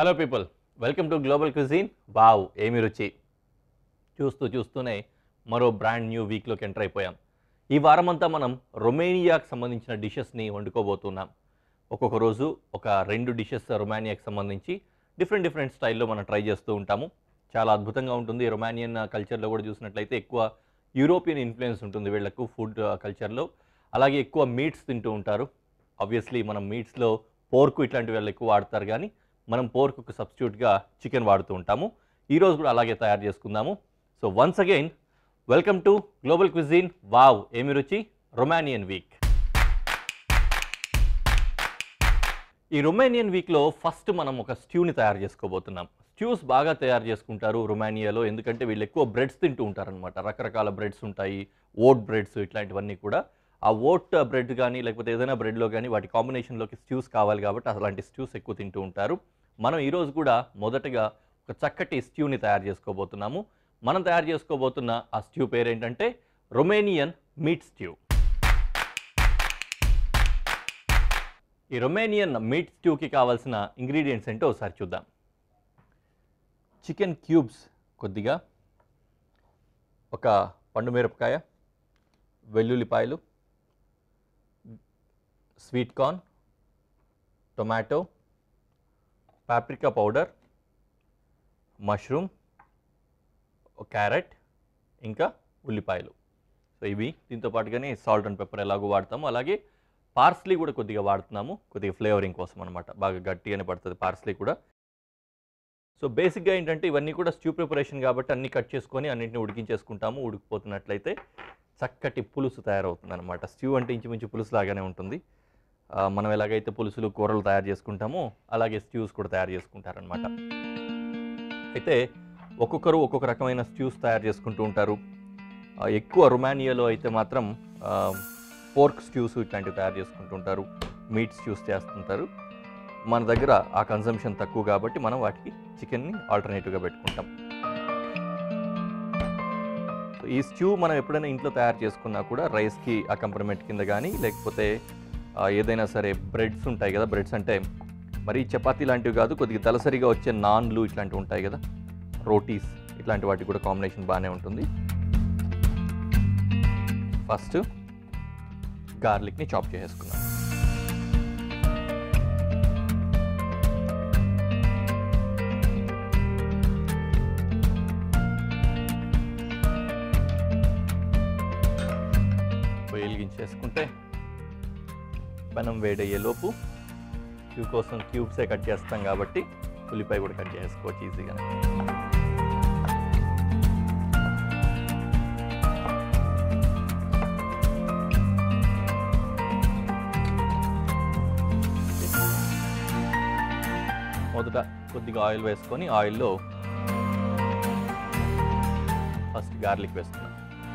Hello people welcome to global cuisine wow ఏమి రుచి చూస్తూ చూస్తూనే మరో బ్రాండ్ న్యూ వీక్లోకి ఎంటర్ అయిపోయాం ఈ వారమంతా మనం రొమేనియాకి సంబంధించిన డిషెస్ని వండుకోబోతున్నాం ఒక్కొక్క రోజు ఒక రెండు డిషెస్ రొమానియాకి సంబంధించి డిఫరెంట్ డిఫరెంట్ స్టైల్లో మనం ట్రై చేస్తూ ఉంటాము చాలా అద్భుతంగా ఉంటుంది రొమానియన్ కల్చర్లో కూడా చూసినట్లయితే ఎక్కువ యూరోపియన్ ఇన్ఫ్లుయెన్స్ ఉంటుంది వీళ్ళకు ఫుడ్ కల్చర్లో అలాగే ఎక్కువ మీట్స్ తింటూ ఉంటారు ఆబ్వియస్లీ మనం మీట్స్లో పోర్కు ఇట్లాంటి వాళ్ళు ఎక్కువ వాడతారు కానీ మనం పోర్కుకు సబ్స్టిట్యూట్గా చికెన్ వాడుతూ ఉంటాము ఈరోజు కూడా అలాగే తయారు చేసుకుందాము so once again welcome to global cuisine wow ఏమి రుచి రొమానియన్ వీక్ ఈ రొమానియన్ వీక్లో ఫస్ట్ మనం ఒక స్ట్యూని తయారు చేసుకోబోతున్నాం స్ట్యూస్ బాగా తయారు చేసుకుంటారు రొమానియాలో ఎందుకంటే వీళ్ళు ఎక్కువ బ్రెడ్స్ తింటూ ఉంటారనమాట రకరకాల బ్రెడ్స్ ఉంటాయి ఓట్ బ్రెడ్స్ ఇట్లాంటివన్నీ కూడా ఆ ఓట్ బ్రెడ్ కానీ లేకపోతే ఏదైనా బ్రెడ్లో కానీ వాటి కాంబినేషన్లోకి స్ట్యూస్ కావాలి కాబట్టి అలాంటి స్ట్యూస్ ఎక్కువ తింటూ ఉంటారు మనం ఈరోజు కూడా మొదటగా ఒక చక్కటి స్ట్యూని తయారు చేసుకోబోతున్నాము మనం తయారు చేసుకోబోతున్న ఆ స్ట్యూ పేరు ఏంటంటే రొమేనియన్ మీట్ స్ట్యూ ఈ రొమేనియన్ మీట్ స్ట్యూకి కావాల్సిన ఇంగ్రీడియంట్స్ ఏంటో ఒకసారి చూద్దాం చికెన్ క్యూబ్స్ కొద్దిగా ఒక పండు మిరపకాయ వెల్లుల్లిపాయలు sweet corn tomato paprika powder mushroom carrot ఇంకా ఉల్లిపాయలు సో ఇవి దీంతో పాటుగానే సాల్ట్ అండ్ పెప్పర్ ఎలాగో వాడతాము అలాగే పార్స్లీ కూడా కొద్దిగా వాడుతున్నాము కొద్దిగా ఫ్లేవరింగ్ కోసం అనమాట బాగా గట్టిగానే పడుతుంది పార్స్లీ కూడా సో బేసిక్గా ఏంటంటే ఇవన్నీ కూడా స్ట్యూ ప్రిపరేషన్ కాబట్టి అన్ని కట్ చేసుకొని అన్నింటిని ఉడికించేసుకుంటాము ఉడికిపోతున్నట్లయితే చక్కటి పులుసు తయారవుతుంది అనమాట స్ట్యూ అంటే ఇంచుమించు పులుసు లాగానే ఉంటుంది ఆ, మనం ఎలాగైతే పులుసులు కూరలు తయారు చేసుకుంటామో అలాగే స్ట్యూస్ కూడా తయారు చేసుకుంటారనమాట అయితే ఒక్కొక్కరు ఒక్కొక్క రకమైన స్ట్యూస్ తయారు చేసుకుంటూ ఉంటారు ఆ, ఎక్కువ రొమానియాలో అయితే మాత్రం పోర్క్ స్ట్యూస్ ఇట్లాంటివి తయారు చేసుకుంటూ ఉంటారు మీట్ స్ట్యూస్ చేస్తుంటారు మన దగ్గర ఆ కన్సంప్షన్ తక్కువ కాబట్టి మనం వాటికి చికెన్ని ఆల్టర్నేటివ్గా పెట్టుకుంటాం సో ఈ స్ట్యూ మనం ఎప్పుడైనా ఇంట్లో తయారు చేసుకున్నా కూడా రైస్కి అకంపర్మెంట్ కింద కానీ లేకపోతే ఆ, ఏదైనా సరే బ్రెడ్స్ ఉంటాయి కదా బ్రెడ్స్ అంటే మరి చపాతీ లాంటివి కాదు కొద్దిగా దలసరిగా వచ్చే నాన్లు ఇట్లాంటివి ఉంటాయి కదా రోటీస్ ఇట్లాంటి వాటికి కూడా కాంబినేషన్ బాగానే ఉంటుంది ఫస్ట్ గార్లిక్ని చాప్ చేసేసుకున్నాం పొయ్యి వెలిగించేసుకుంటే పెనం వేడయ్యేలోపు క్యూ కోసం క్యూబ్సే కట్ చేస్తాం కాబట్టి ఉల్లిపాయ కూడా కట్ చేసుకోవచ్చు ఈజీగా మొదట కొద్దిగా ఆయిల్ వేసుకొని ఆయిల్లో ఫస్ట్ గార్లిక్ వేస్తున్నాం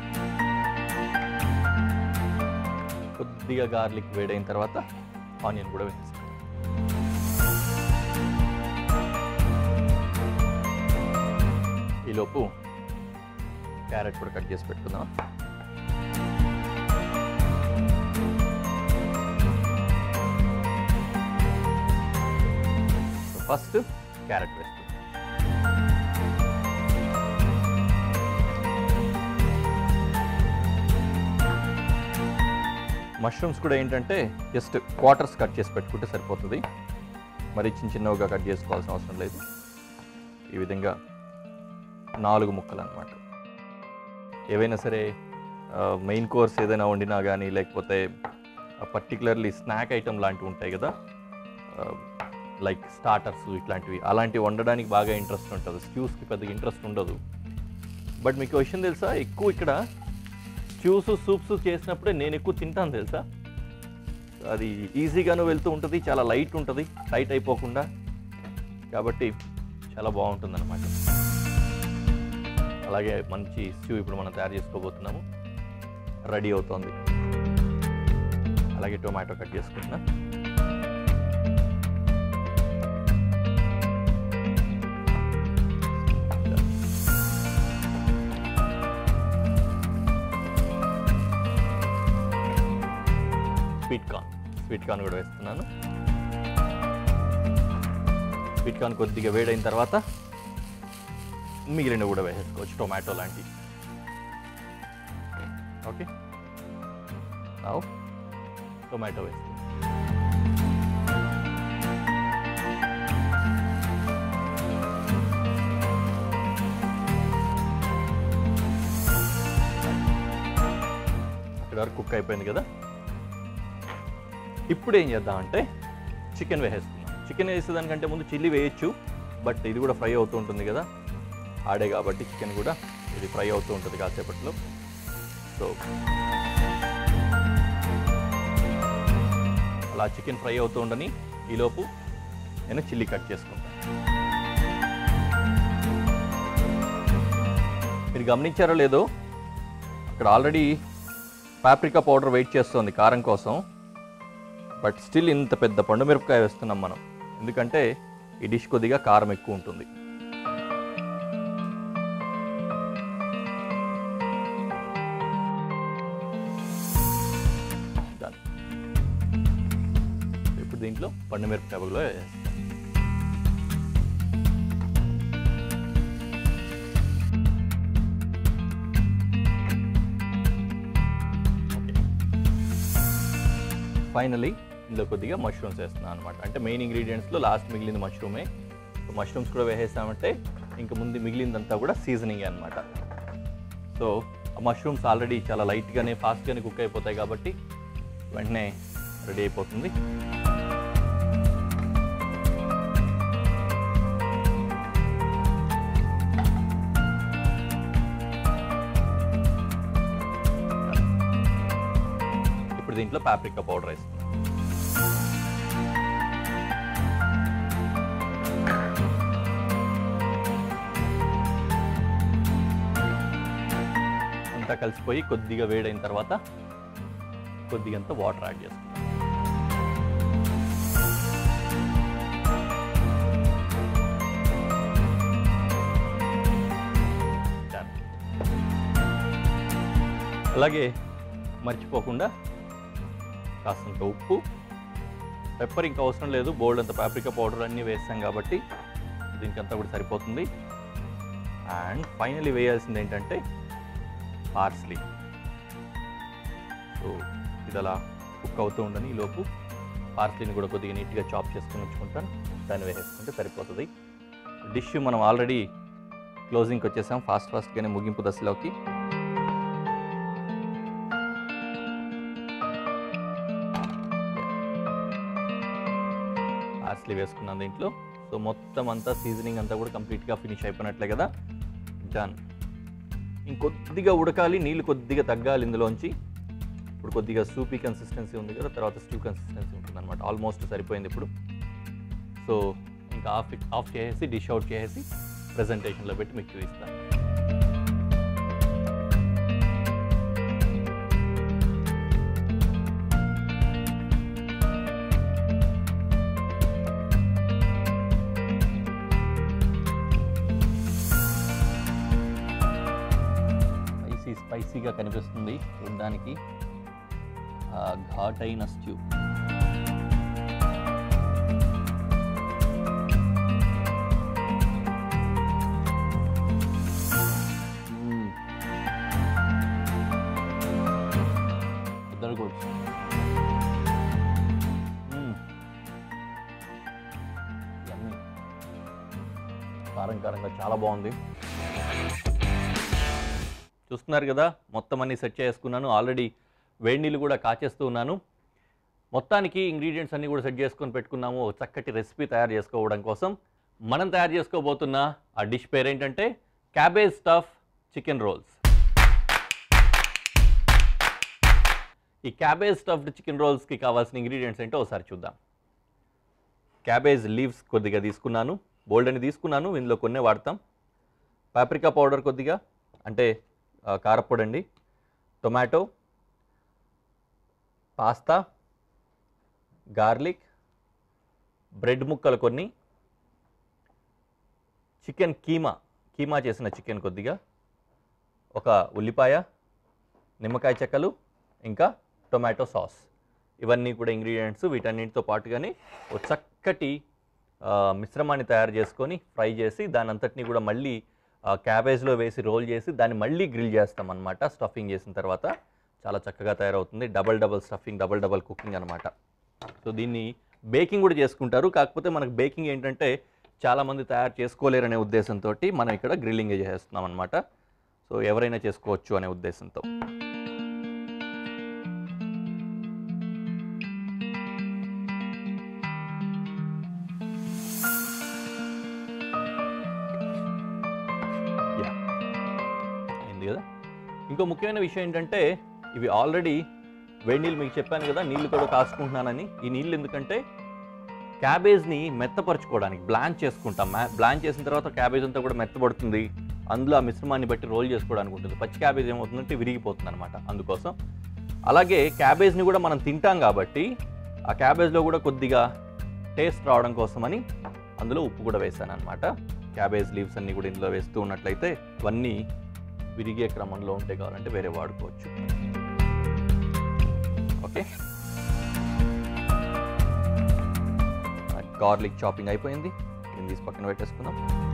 కొద్దిగా గార్లిక్ వేడైన తర్వాత ఆనియన్ కూడా వేస్తాం ఈలోపు క్యారెట్ కూడా కట్ చేసి పెట్టుకుందాం ఫస్ట్ క్యారెట్ వేస్తాం మష్రూమ్స్ కూడా ఏంటంటే జస్ట్ క్వార్టర్స్ కట్ చేసి పెట్టుకుంటే సరిపోతుంది మరి చిన్న చిన్నవిగా కట్ చేసుకోవాల్సిన అవసరం లేదు ఈ విధంగా నాలుగు ముక్కలు అనమాట ఏవైనా సరే మెయిన్ కోర్స్ ఏదైనా వండినా కానీ లేకపోతే పర్టికులర్లీ స్నాక్ ఐటమ్ లాంటివి ఉంటాయి కదా లైక్ స్టార్టర్స్ ఇట్లాంటివి అలాంటివి వండడానికి బాగా ఇంట్రెస్ట్ ఉంటుంది స్ట్యూస్కి పెద్దగా ఇంట్రెస్ట్ ఉండదు బట్ మీకు విషయం తెలుసా ఎక్కువ ఇక్కడ స్ట్యూస్ సూప్స్ చేసినప్పుడే నేను ఎక్కువ తింటాను తెలుసా అది ఈజీగాను వెళ్తూ ఉంటుంది చాలా లైట్ ఉంటుంది టైట్ అయిపోకుండా కాబట్టి చాలా బాగుంటుంది అనమాట అలాగే మంచి స్ట్యూ ఇప్పుడు మనం తయారు చేసుకోబోతున్నాము రెడీ అవుతోంది అలాగే టొమాటో కట్ చేసుకుంటున్నా స్వీట్ కార్న్ స్వీట్ కార్న్ కూడా వేస్తున్నాను స్వీట్ కార్న్ కొద్దిగా వేడైన తర్వాత మిగిలిన కూడా వేసేసుకోవచ్చు టొమాటో లాంటి ఓకే now టొమాటో వేస్తాం అక్కడ వరకు కుక్ అయిపోయింది కదా ఇప్పుడు ఏం చేద్దామంటే చికెన్ వేసేసుకుందాం చికెన్ వేసేదానికంటే ముందు చిల్లీ వేయచ్చు బట్ ఇది కూడా ఫ్రై అవుతూ ఉంటుంది కదా ఆడే కాబట్టి చికెన్ కూడా ఇది ఫ్రై అవుతూ ఉంటుంది కాసేపట్లో సో అలా చికెన్ ఫ్రై అవుతూ ఉండని ఈలోపు నేను చిల్లీ కట్ చేసుకుంటాను మీరు గమనించారో లేదో అక్కడ ఆల్రెడీ పాప్రికా పౌడర్ వెయిట్ చేస్తుంది కారం కోసం బట్ స్టిల్ ఇంత పెద్ద పండు మిరపకాయ వేస్తున్నాం మనం ఎందుకంటే ఈ డిష్ కొద్దిగా కారం ఎక్కువ ఉంటుంది Done. ఇప్పుడు దీంట్లో పండు మిరపకాయ బదులు వేస్తాం ఫైనలీ ఇందులో కొద్దిగా మష్రూమ్స్ వేస్తున్నాను అనమాట అంటే మెయిన్ ఇంగ్రీడియంట్స్లో లాస్ట్ మిగిలింది మష్రూమే సో మష్రూమ్స్ కూడా వేసేసామంటే ఇంకా ముందు మిగిలిందంతా కూడా సీజనింగ్ అనమాట సో ఆ మష్రూమ్స్ ఆల్రెడీ చాలా లైట్గానే ఫాస్ట్గానే కుక్ అయిపోతాయి కాబట్టి వెంటనే రెడీ అయిపోతుంది ఇప్పుడు దీంట్లో పాప్రికా పౌడర్ వేస్తున్నాం అంతా కలిసిపోయి కొద్దిగా వేడైన తర్వాత కొద్దిగంత వాటర్ యాడ్ చేస్తున్నాం Done. అలాగే మర్చిపోకుండా కాస్తంత ఉప్పు పెప్పర్ ఇంకా అవసరం లేదు బోల్డ్ అంత పాప్రికా పౌడర్ అన్నీ వేస్తాం కాబట్టి దీనికంతా కూడా సరిపోతుంది అండ్ ఫైనలీ వేయాల్సింది ఏంటంటే పార్స్లీ సో ఇది అలా కుక్ అవుతూ ఉండని ఈ లోపు పార్స్లీని కూడా కొద్దిగా నీట్గా చాప్ చేసుకుని ఉంచుకుంటాను దాన్ని వేసేసుకుంటే సరిపోతుంది డిష్ మనం ఆల్రెడీ క్లోజింగ్కి వచ్చేసాం ఫాస్ట్ ఫాస్ట్గానే ముగింపు దశలోకి పార్స్లీ వేసుకున్నాను దీంట్లో సో మొత్తం అంతా సీజనింగ్ అంతా కూడా కంప్లీట్గా ఫినిష్ అయిపోయినట్లే కదా డన్ ఇంకొద్దిగా ఉడకాలి నీళ్ళు కొద్దిగా తగ్గాలి ఇందులోంచి ఇప్పుడు కొద్దిగా సూపీ కన్సిస్టెన్సీ ఉంది కదా తర్వాత స్టూ కన్సిస్టెన్సీ ఉంటుంది అనమాట ఆల్మోస్ట్ సరిపోయింది ఇప్పుడు సో ఇంకా ఆఫ్ ఆఫ్ చేసేసి డిష్ అవుట్ చేసేసి ప్రజెంటేషన్లో పెట్టి మీకు చూపిస్తాను స్పైసీ స్పైసీగా కనిపిస్తుంది చూడడానికి ఆ ఘాటైన స్ట్యూ మ్మ్. ఇద్దరు కూడా మ్మ్. Yummy. కారం కారంగా చాలా బాగుంది చూస్తున్నారు కదా మొత్తం అన్ని సెట్ చేసుకున్నాను ఆల్రెడీ వేడి నీళ్ళు కూడా కాచేస్తూ ఉన్నాను మొత్తానికి ఇంగ్రీడియంట్స్ అన్ని కూడా సెట్ చేసుకొని పెట్టుకున్నాము ఒక చక్కటి రెసిపీ తయారు చేసుకోవడం కోసం మనం తయారు చేసుకోబోతున్న ఆ డిష్ పేరేంటంటే క్యాబేజ్ స్టఫ్ చికెన్ రోల్స్ ఈ క్యాబేజ్ స్టఫ్డ్ చికెన్ రోల్స్కి కావాల్సిన ఇంగ్రీడియంట్స్ ఏంటో ఒకసారి చూద్దాం క్యాబేజ్ లీవ్స్ కొద్దిగా తీసుకున్నాను బోల్డ్ అని తీసుకున్నాను ఇందులో కొన్నే వాడతాం పాప్రికా పౌడర్ కొద్దిగా అంటే ఆ, కారప్పొడి అండి టొమాటో పాస్తా గార్లిక్ బ్రెడ్ ముక్కలు కొన్ని చికెన్ కీమా కీమా చేసిన చికెన్ కొద్దిగా ఒక ఉల్లిపాయ నిమ్మకాయ చెక్కలు ఇంకా టొమాటో సాస్ ఇవన్నీ కూడా ఇంగ్రీడియంట్స్ వీటన్నిటితో పాటుగానే ఒక చక్కటి ఆ, మిశ్రమాన్ని తయారు చేసుకొని ఫ్రై చేసి దాని అంతటిని కూడా మళ్ళీ ఆ, క్యాబేజ్లో వేసి రోల్ చేసి దాన్ని మళ్ళీ గ్రిల్ చేస్తాం అనమాట స్టఫింగ్ చేసిన తర్వాత చాలా చక్కగా తయారవుతుంది double double stuffing double double cooking అనమాట సో దీన్ని బేకింగ్ కూడా చేసుకుంటారు కాకపోతే మనకు బేకింగ్ ఏంటంటే చాలామంది తయారు చేసుకోలేరనే ఉద్దేశంతో మనం ఇక్కడ గ్రిల్లింగ్ చేస్తున్నాం అనమాట సో ఎవరైనా చేసుకోవచ్చు అనే ఉద్దేశంతో యా అయింది కదా ఇంకో ముఖ్యమైన విషయం ఏంటంటే ఇవి ఆల్రెడీ వేడి నీళ్ళు మీకు చెప్పాను కదా నీళ్ళు కూడా కాసుకుంటున్నానని ఈ నీళ్ళు ఎందుకంటే క్యాబేజ్ని మెత్తపరచుకోవడానికి బ్లాంచ్ చేసుకుంటాం బ్లాంచ్ చేసిన తర్వాత క్యాబేజ్ అంతా కూడా మెత్తబడుతుంది అందులో ఆ మిశ్రమాన్ని బట్టి రోల్ చేసుకోవడానికి ఉంటుంది పచ్చి క్యాబేజ్ ఏమవుతుందంటే విరిగిపోతుంది అనమాట అందుకోసం అలాగే క్యాబేజ్ని కూడా మనం తింటాం కాబట్టి ఆ క్యాబేజ్లో కూడా కొద్దిగా టేస్ట్ రావడం కోసమని అందులో ఉప్పు కూడా వేసాను అనమాట క్యాబేజ్ లీవ్స్ అన్నీ కూడా ఇందులో వేస్తూ ఉన్నట్లయితే ఇవన్నీ విరిగే క్రమంలో ఉంటే కావాలంటే వేరే వాడుకోవచ్చు ఓకే గార్లిక్ చాపింగ్ అయిపోయింది దీన్ని తీసి పక్కన పెట్టేసుకుందాం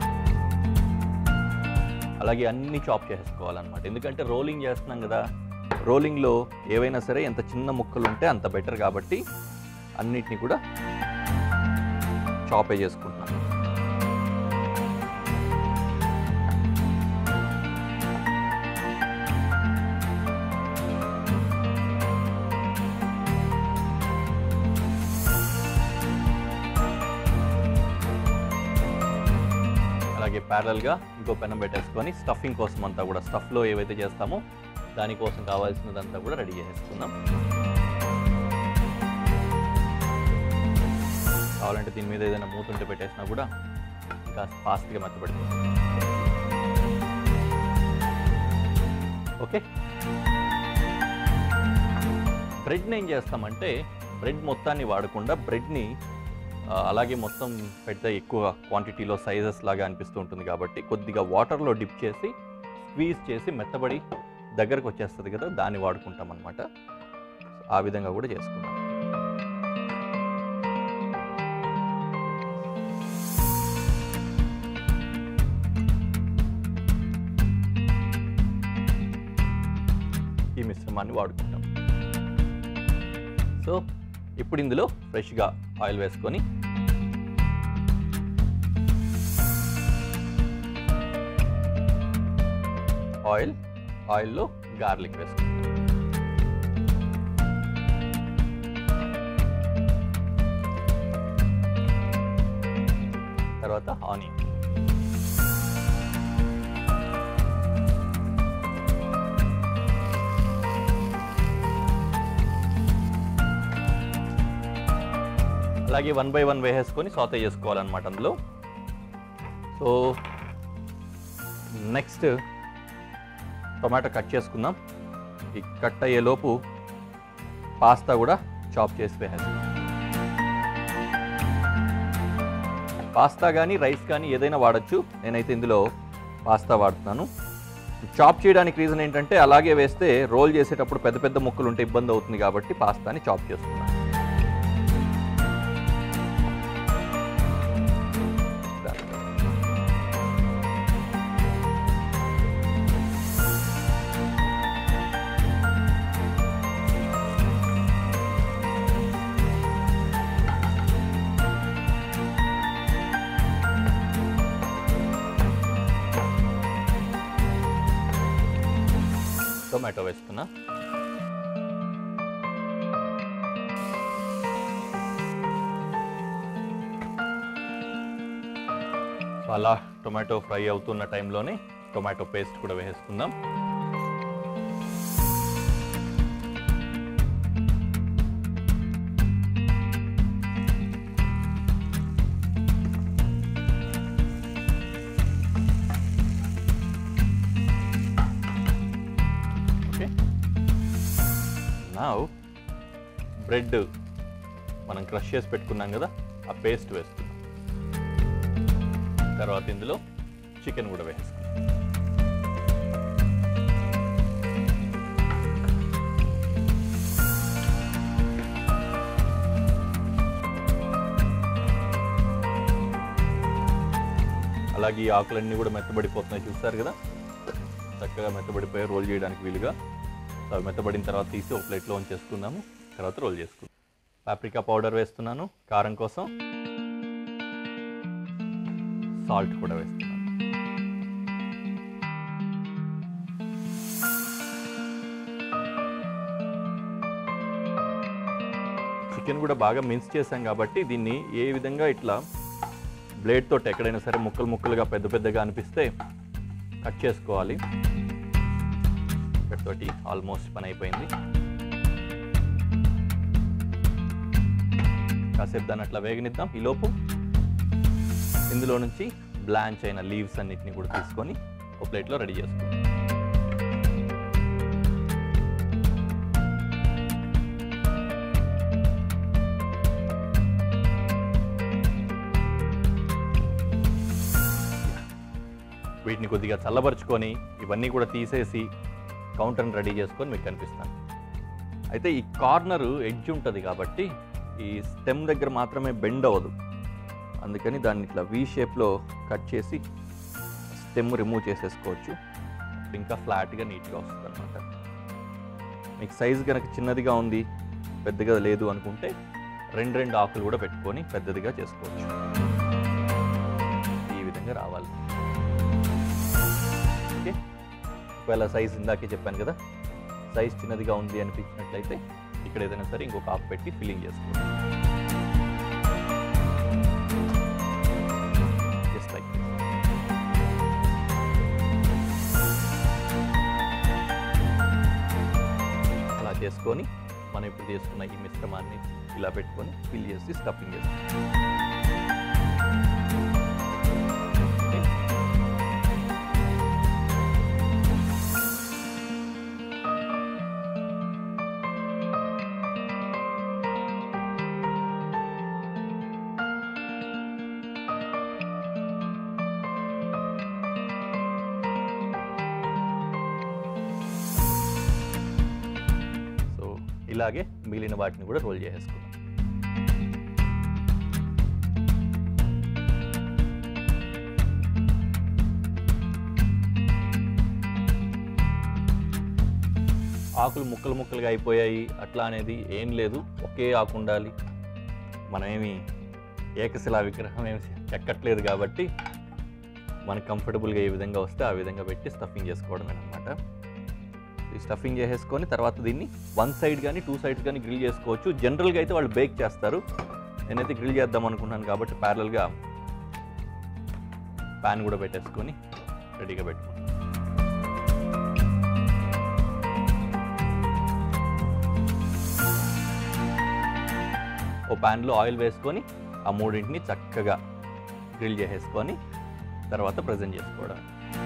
అలాగే అన్ని చాప్ చేసుకోవాలన్నమాట ఎందుకంటే రోలింగ్ చేస్తున్నాం కదా రోలింగ్లో ఏవైనా సరే ఎంత చిన్న ముక్కలు ఉంటే అంత బెటర్ కాబట్టి అన్నిటిని కూడా చాపే చేసుకుంటున్నాం అలాగే ప్యారల్గా ఇంకో పెనం పెట్టేసుకొని స్టఫింగ్ కోసం అంతా కూడా స్టఫ్లో ఏవైతే చేస్తామో దానికోసం కావాల్సినదంతా కూడా రెడీ చేసేసుకుందాం కావాలంటే దీని మీద ఏదైనా మూతుంటే పెట్టేసినా కూడా ఇంకా ఫాస్ట్గా మెత్తబడుతుంది ఓకే బ్రెడ్ని ఏం చేస్తామంటే బ్రెడ్ మొత్తాన్ని వాడకుండా బ్రెడ్ని ఆ, అలాగే మొత్తం పెద్ద ఎక్కువ క్వాంటిటీలో సైజెస్ లాగా అనిపిస్తూ ఉంటుంది కాబట్టి కొద్దిగా వాటర్లో డిప్ చేసి స్క్వీజ్ చేసి మెత్తబడి దగ్గరకు వచ్చేస్తుంది కదా దాన్ని వాడుకుంటాం అనమాట ఆ విధంగా కూడా చేసుకుంటాం ఈ మిశ్రమాన్ని వాడుకుంటాం సో ఇప్పుడు ఇందులో ఫ్రెష్గా ఆయిల్ వేసుకొని ఆయిల్ ఆయిల్లో గార్లిక్ వేసుకుంటాం తర్వాత ఆనియన్ అలాగే వన్ బై వన్ వేసేసుకొని సాతే చేసుకోవాలన్నమాట అందులో సో నెక్స్ట్ టొమాటో కట్ చేసుకుందాం ఈ కట్ అయ్యేలోపు పాస్తా కూడా చాప్ చేసి వేసేస్తాం పాస్తా కానీ రైస్ కానీ ఏదైనా వాడచ్చు నేనైతే ఇందులో పాస్తా వాడుతున్నాను చాప్ చేయడానికి రీజన్ ఏంటంటే అలాగే వేస్తే రోల్ చేసేటప్పుడు పెద్ద పెద్ద ముక్కలు ఉంటే ఇబ్బంది అవుతుంది కాబట్టి పాస్తాని చాప్ చేస్తున్నాను టొమాటో వేస్తున్నా సో అలా టొమాటో ఫ్రై అవుతున్న టైంలోనే టొమాటో పేస్ట్ కూడా వేసేసుకుందాం ఓకే నా బ్రెడ్ మనం క్రష్ చేసి పెట్టుకున్నాం కదా ఆ పేస్ట్ వేస్తున్నాం తర్వాత ఇందులో చికెన్ కూడా వేసుకుందాం అలాగే ఈ ఆకులన్నీ కూడా మెత్తబడిపోతున్నాయి చూస్తారు కదా చక్కగా మెత్తబడిపోయి రోల్ చేయడానికి వీలుగా సో అవి మెత్తబడిన తర్వాత తీసి ఒక ప్లేట్లో ఉంచేసుకుందాము తర్వాత రోల్ చేసుకుందాం పాప్రికా పౌడర్ వేస్తున్నాను కారం కోసం సాల్ట్ కూడా వేస్తున్నాను చికెన్ కూడా బాగా మిన్స్ చేసాం కాబట్టి దీన్ని ఏ విధంగా ఇట్లా బ్లేడ్ తోటి ఎక్కడైనా సరే ముక్కలు ముక్కలుగా పెద్ద పెద్దగా అనిపిస్తే కట్ చేసుకోవాలి ఇక్కడితోటి ఆల్మోస్ట్ పని అయిపోయింది కాసేపు దాన్ని అట్లా వేగనిద్దాం ఈలోపు ఇందులో నుంచి బ్లాంచ్ అయిన లీవ్స్ అన్నిటిని కూడా తీసుకొని ఒక ప్లేట్లో రెడీ చేసుకుందాం వీటిని కొద్దిగా చల్లబరుచుకొని ఇవన్నీ కూడా తీసేసి కౌంటర్ని రెడీ చేసుకొని మీకు కనిపిస్తాను అయితే ఈ కార్నర్ ఎడ్జ్ ఉంటుంది కాబట్టి ఈ స్టెమ్ దగ్గర మాత్రమే బెండ్ అవ్వదు అందుకని దాన్ని ఇట్లా వీ షేప్లో కట్ చేసి స్టెమ్ రిమూవ్ చేసేసుకోవచ్చు ఇంకా ఫ్లాట్గా నీట్గా వస్తుంది అనమాట మీకు సైజ్ కనుక చిన్నదిగా ఉంది పెద్దగా లేదు అనుకుంటే రెండు రెండు ఆకులు కూడా పెట్టుకొని పెద్దదిగా చేసుకోవచ్చు ఈ విధంగా రావాలి ఓకే ఒకవేళ సైజ్ ఇందాకే చెప్పాను కదా సైజ్ చిన్నదిగా ఉంది అనిపించినట్లయితే ఇక్కడ ఏదైనా సరే ఇంకొక ఆకు పెట్టి ఫిల్లింగ్ చేసుకోవచ్చు జస్ట్ లైక్ అలా చేసుకొని మనం ఇప్పుడు చేసుకున్న ఈ మిశ్రమాన్ని ఇలా పెట్టుకొని ఫిల్ చేసి స్టఫింగ్ చేసుకోవాలి ఓకే సో ఇలాగే మిగిలిన వాటిని కూడా రోల్ చేసేసుకుందాం ఆకులు ముక్కలు ముక్కలుగా అయిపోయాయి అట్లా అనేది ఏం లేదు ఒకే ఆకు ఉండాలి మనమేమి ఏకశిలా విగ్రహం ఏమి చెక్కట్లేదు కాబట్టి మనకు కంఫర్టబుల్గా ఏ విధంగా వస్తే ఆ విధంగా పెట్టి స్టఫింగ్ చేసుకోవడమే అనమాట ఈ స్టఫింగ్ చేసేసుకొని తర్వాత దీన్ని వన్ సైడ్ కానీ టూ సైడ్స్ కానీ గ్రిల్ చేసుకోవచ్చు జనరల్గా అయితే వాళ్ళు బేక్ చేస్తారు నేనైతే గ్రిల్ చేద్దాం అనుకున్నాను కాబట్టి ప్యారల్గా ప్యాన్ కూడా పెట్టేసుకొని రెడీగా పెట్టుకున్నాను ఓ ప్యాన్లో ఆయిల్ వేసుకొని ఆ మూడింటిని చక్కగా గ్రిల్ చేసేసుకొని తర్వాత ప్రజెంట్ చేసుకోవడం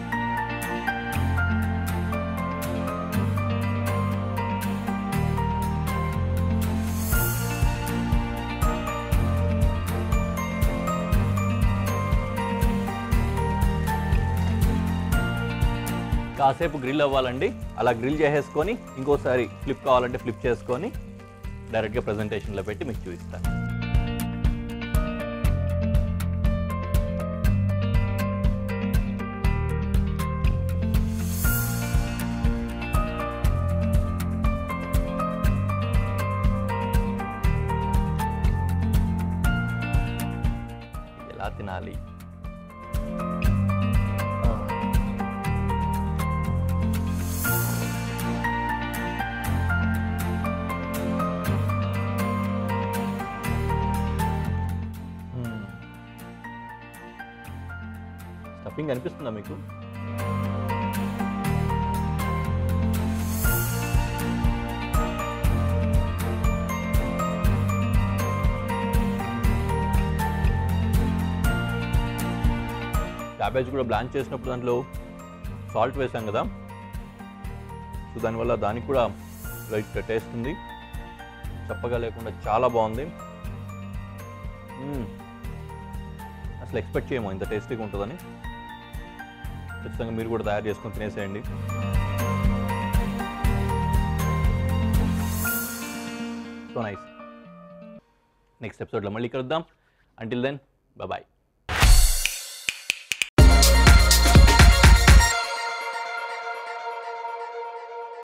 కాసేపు గ్రిల్ అవ్వాలండి అలా గ్రిల్ చేసేసుకొని ఇంకోసారి ఫ్లిప్ కావాలంటే ఫ్లిప్ చేసుకొని డైరెక్ట్గా ప్రజెంటేషన్లో పెట్టి మీకు చూపిస్తాను ఎలా తినాలి స్టఫింగ్ అనిపిస్తుందా మీకు క్యాబేజ్ కూడా బ్లాంచ్ చేసినప్పుడు దాంట్లో సాల్ట్ వేసాం కదా సో దానివల్ల దానికి కూడా లైట్ టేస్ట్ ఉంది చప్పగా లేకుండా చాలా బాగుంది మ్మ్. అసలు ఎక్స్పెక్ట్ చేయము ఇంత టేస్టీగా ఉంటుందని ఖచ్చితంగా మీరు కూడా తయారు చేసుకొని తినేసేయండి సో నైస్ నెక్స్ట్ ఎపిసోడ్లో మళ్ళీ కలుద్దాం అంటిల్ దెన్ బాయ్